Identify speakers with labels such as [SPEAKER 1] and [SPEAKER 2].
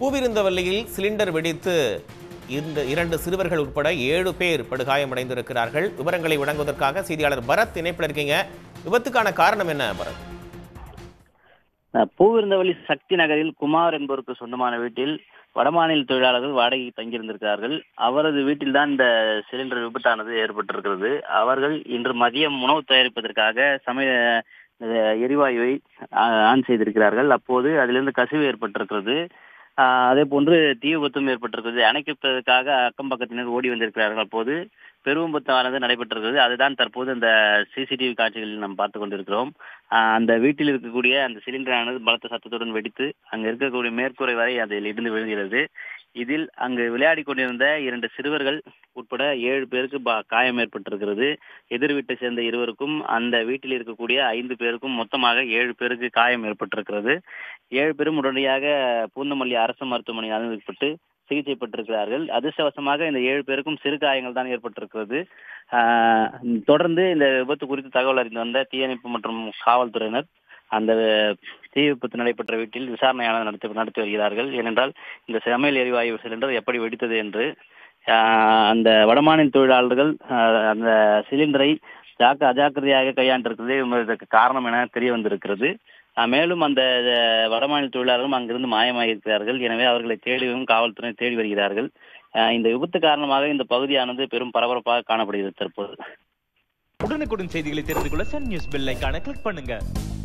[SPEAKER 1] பூவிருந்தவல்லியில் cylinder வெடித்து இந்த இரண்டு சிறுவர்கள் உட்பட ஏழு பேர் படுகாயமடைந்திருக்கிறார்கள் விவரங்களை வழங்குவதற்காக செய்தியாளர் பரத் இணைப்பில் இருக்கீங்க விபத்துக்கான காரணம் என்ன பரத்
[SPEAKER 2] அஹ் பூவிருந்தவள்ளி சக்தி நகரில் குமார் என்பவருக்கு சொந்தமான வீட்டில் வடமாநில தொழிலாளர்கள் வாடகைக்கு தங்கியிருந்திருக்கிறார்கள் அவரது வீட்டில்தான் இந்த சிலிண்டர் விபத்தானது ஏற்பட்டிருக்கிறது அவர்கள் இன்று மதியம் உணவு தயாரிப்பதற்காக சமய அஹ் எரிவாயுவை ஆ- ஆன் செய்திருக்கிறார்கள் அப்போது அதிலிருந்து கசிவு ஏற்பட்டிருக்கிறது ஆஹ் அதே போன்று தீ விபத்தும் ஏற்பட்டிருக்கிறது அணைக்கப்பதற்காக அக்கம் பக்கத்தினர் ஓடி வந்திருக்கிறார்கள் அப்போது பெருவிபத்தானது நடைபெற்றிருக்கிறது அதுதான் தற்போது அந்த சிசிடிவி காட்சிகளில் நாம் பார்த்து கொண்டிருக்கிறோம் ஆஹ் அந்த வீட்டில் இருக்கக்கூடிய அந்த சிலிண்டரானது பலத்த சத்தத்துடன் வெடித்து அங்கு இருக்கக்கூடிய மேற்கூரை வரை அதில் இருந்து விழுகிறது இதில் அங்கு விளையாடி கொண்டிருந்த இரண்டு சிறுவர்கள் உட்பட ஏழு பேருக்கு பா- காயம் ஏற்பட்டிருக்கிறது எதிர் வீட்டை சேர்ந்த இருவருக்கும் அந்த வீட்டில் இருக்கக்கூடிய ஐந்து பேருக்கும் மொத்தமாக ஏழு பேருக்கு காயம் ஏற்பட்டிருக்கிறது ஏழு பேரும் உடனடியாக பூந்தமல்லி அரசு மருத்துவமனையில் அனுமதிக்கப்பட்டு சிகிச்சை பெற்றிருக்கிறார்கள் அதிர்ஷ்டவசமாக இந்த ஏழு பேருக்கும் சிறு காயங்கள் தான் ஏற்பட்டிருக்கிறது ஆஹ் தொடர்ந்து இந்த விபத்து குறித்து தகவல் அறிந்து வந்த தீயணைப்பு மற்றும் காவல்துறையினர் அந்த தீ விபத்து நடைபெற்ற வீட்டில் விசாரணையானது நடத்தி நடத்தி வருகிறார்கள் ஏனென்றால் இந்த சமையல் எரிவாயு சிலிண்டர் எப்படி வெடித்தது என்று ஆஹ் அந்த வடமாநில தொழிலாளர்கள் ஆஹ் அந்த சிலிண்டரை ஜாக்க அஜாக்கிரதையாக கையாண்டிருக்கிறது இதற்கு காரணம் என தெரிய வந்திருக்கிறது ஆஹ் மேலும் அந்த அஹ், வடமாநில தொழிலாளர்களும் அங்கிருந்து மாயமாகியிருக்கிறார்கள் எனவே அவர்களை தேடியும் காவல்துறை தேடி வருகிறார்கள் ஆஹ் இந்த விபத்து காரணமாக இந்த பகுதியானது பெரும் பரபரப்பாக காணப்படுகிறது தற்போது
[SPEAKER 3] உடனுக்குடன் செய்திகளை தெரிந்து கொள்ள சன் நியூஸ் பெல் ஐகானை கிளிக் பண்ணுங்க